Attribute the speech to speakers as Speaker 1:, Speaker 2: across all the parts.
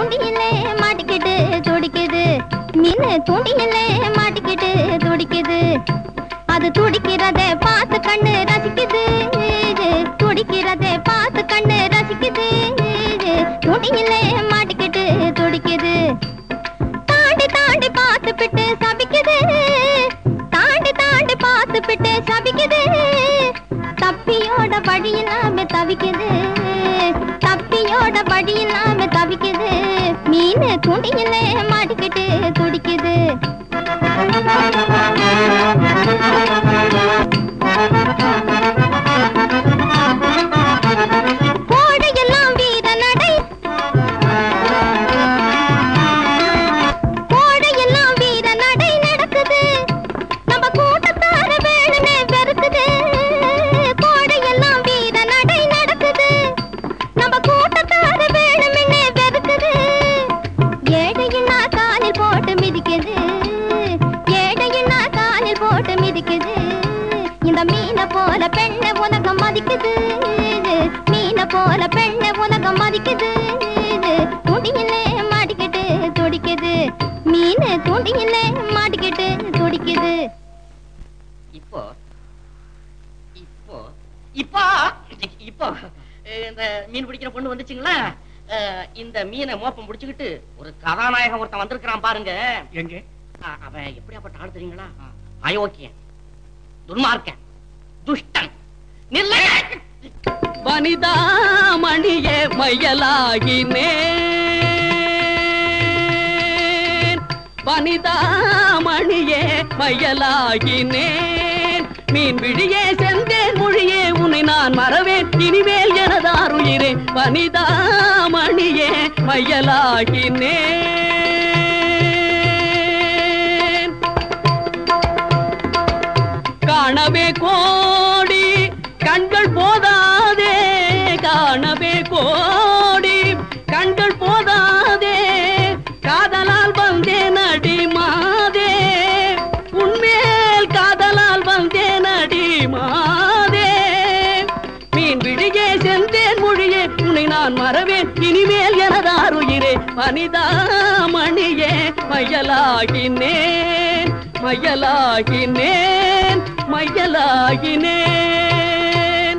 Speaker 1: தூண்டியிலே மாட்டிக்கிட்டு துடிக்குது மீன் தூண்டியிலே மாட்டிக்கிட்டு துடிக்குது அது துடிக்கிறதை பார்த்து கண்ணு ரசிக்குது துடிக்கிறதை பார்த்து கண்ணு ரசிக்குது தூண்டியிலே மாட்டிக்கிட்டு துடிக்குது தாண்டி தாண்டி பார்த்துப்பிட்டு சபிக்குது தாண்டி தாண்டி பார்த்துப்பிட்டு சபிக்குது தப்பியோட வழி இல்லாம தவிக்குது தப்பியோட வழி இல்லாம தவிக்குது மீன் துண்டியிலே மாட்டிக்கிட்டு துடிக்குது கோடையெல்லாம் வீர நடை கோடையெல்லாம் வீர நடை நடக்குது நம்ம கூட்டத்தார வேணுமே வெறுக்குது கோடையெல்லாம் வீர நடை நடக்குது நம்ம கூட்டத்தார வேணுமே வெறுக்குது ஏழையின்னா காலில் போட்டு மிதிக்குது ஏழையின்னா காலில் போட்டு மிதிக்குது இந்த மீனை போல பெண்ணை உலகம் மதிக்குது மீனை போல பெண்ணை உலகம் மதிக்குது துடியிலே மாட்டிக்கிட்டு துடிக்குது மீன் துடியிலே மாட்டிக்கிட்டு துடிக்குது
Speaker 2: இப்போ இப்போ இப்போ இப்போ அஹ், இந்த மீன் பிடிக்கிற பொண்ணு வந்துச்சுங்களா அஹ், இந்த மீனை மோப்பம் பிடிச்சுக்கிட்டு ஒரு கதாநாயகன் ஒருத்தன் வந்திருக்கிறான் பாருங்க
Speaker 3: எங்க
Speaker 2: அஹ், அவன் எப்படியாப்பட்ட ஆள் தெரியுங்களா அயோக்கியன் துன்மார்க்கன் துஷ்டன் நில்ல
Speaker 4: வனிதா மணியே மையலாகினேன் வனிதா மணியே மையலாகினேன் மீன் விழியே செந்தேன் மொழியே உன்னை நான் மறவேன் இனிமேல் எனதாருயிரே வனிதா மணியே மையலாகினேன் காணவே கோடி கண்கள் போதாதே காணவே கோடி கண்கள் போதாதே காதலால் வந்தேன் அடி மாதே உன்மேல் காதலால் வந்தேன் அடி மாதே மீன் விழியே செந்தேன் மொழியே உன்னை நான் மறவேன் இனிமேல் எனதாருயிரே வனிதா மணியே மையலாகினேன் மையலாகினேன் மையலாகினேன்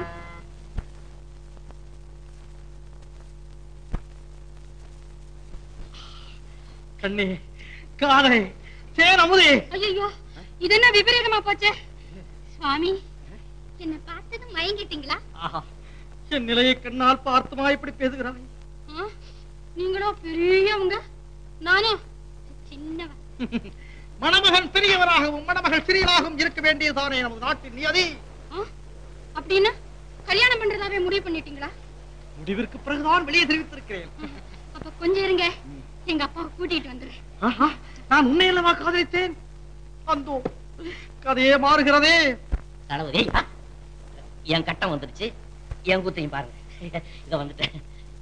Speaker 3: கண்ணே காதலே தேன் அமுதே
Speaker 1: ஐயோ இது என்ன விபரீதமா போச்சு சுவாமி என்ன பார்த்ததும் மயங்கிட்டீங்களா
Speaker 3: ஆஹா என் நிலையை கண்ணால் பார்த்துமா இப்படி பேசுகிறாய்
Speaker 1: ஆ? நீங்களோ பெரியவங்க நானும் சின்னவ
Speaker 3: மணமகன் பெரியவராகவும் மணமகள் சிறியவராகவும் இருக்க வேண்டியதுதானே நமது நாட்டின் நியதி
Speaker 1: ஆ? அப்படின்னா கல்யாணம் பண்றதாவே முடிவு பண்ணிட்டீங்களா
Speaker 3: முடிவிற்கு பிறகுதான் வெளியே தெரிவித்திருக்கிறேன்
Speaker 1: அப்ப கொஞ்சம் இருங்க எங்க அப்பாவை கூட்டிட்டு வந்துடுறேன்
Speaker 3: ஆஹா, நான் உன்னை அல்லவா காதலித்தேன் அந்தோ கதையே மாறுகிறதே
Speaker 2: தளபதி என் கட்டம் வந்துருச்சு என் குத்தையும் பாருங்க இத வந்துட்டேன்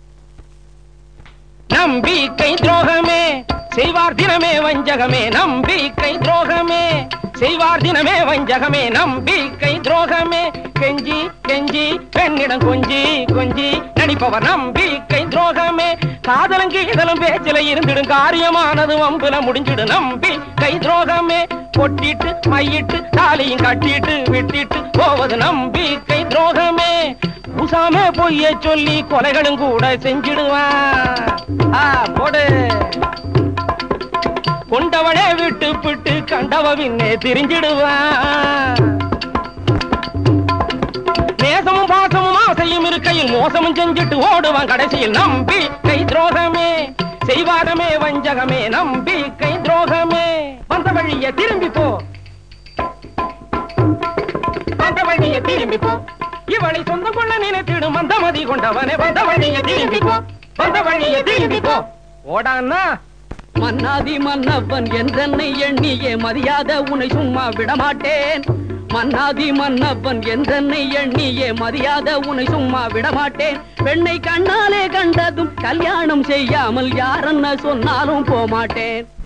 Speaker 5: நம்பிக்கை துரோகமே செய்வார் தினமே வஞ்சகமே நம்பிக்கை துரோகமே செய்வார் தினமே வஞ்சகமே நம்பிக்கை துரோகமே கெஞ்சி கெஞ்சி பெண்ணிடம் கொஞ்சி கொஞ்சி நடிப்பவர் நம்பிக்கை துரோகமே காதலும் கீதலும் பேச்சில இருந்திடும் காரியமானது வம்புல முடிஞ்சிடும் நம்பிக்கை துரோகமே பொட்டிட்டு மையிட்டு தாலியும் கட்டிட்டு விட்டிட்டு போவது நம்பிக்கை துரோகமே உசாம பொய்ய சொல்லி கொலைகளும் கூட செஞ்சிடுவான் ஆ, போடு கொண்டவளே விட்டு பிட்டு கண்டவ பின்னே திரிஞ்சிடுவான் நேசமும் பாசமும் ஆசையும் இருக்கையில் மோசமும் செஞ்சுட்டு ஓடுவான் கடைசியில் நம்பி கை துரோகமே செய்வாரமே வஞ்சகமே நம்பி கை துரோகமே வந்த வழிய திரும்பி போ வந்த வழிய திரும்பி போ இவளை சொந்தம் கொள்ள நினைத்திடும் மந்தமதி கொண்டவனே வந்த வழிய திரும்பி போ வந்த வழிய திரும்பி போ ஓடான்னா
Speaker 4: மன்னாதி மன்னவன் என்றென்னை எண்ணியே மதியாத உன்னை சும்மா விடமாட்டேன் மன்னாதி மன்னவன் என்றென்னை எண்ணியே மதியாத உன்னை சும்மா விடமாட்டேன் பெண்ணை கண்ணாலே கண்டதும் கல்யாணம் செய்யாமல் யாரென்ன சொன்னாலும் போமாட்டேன்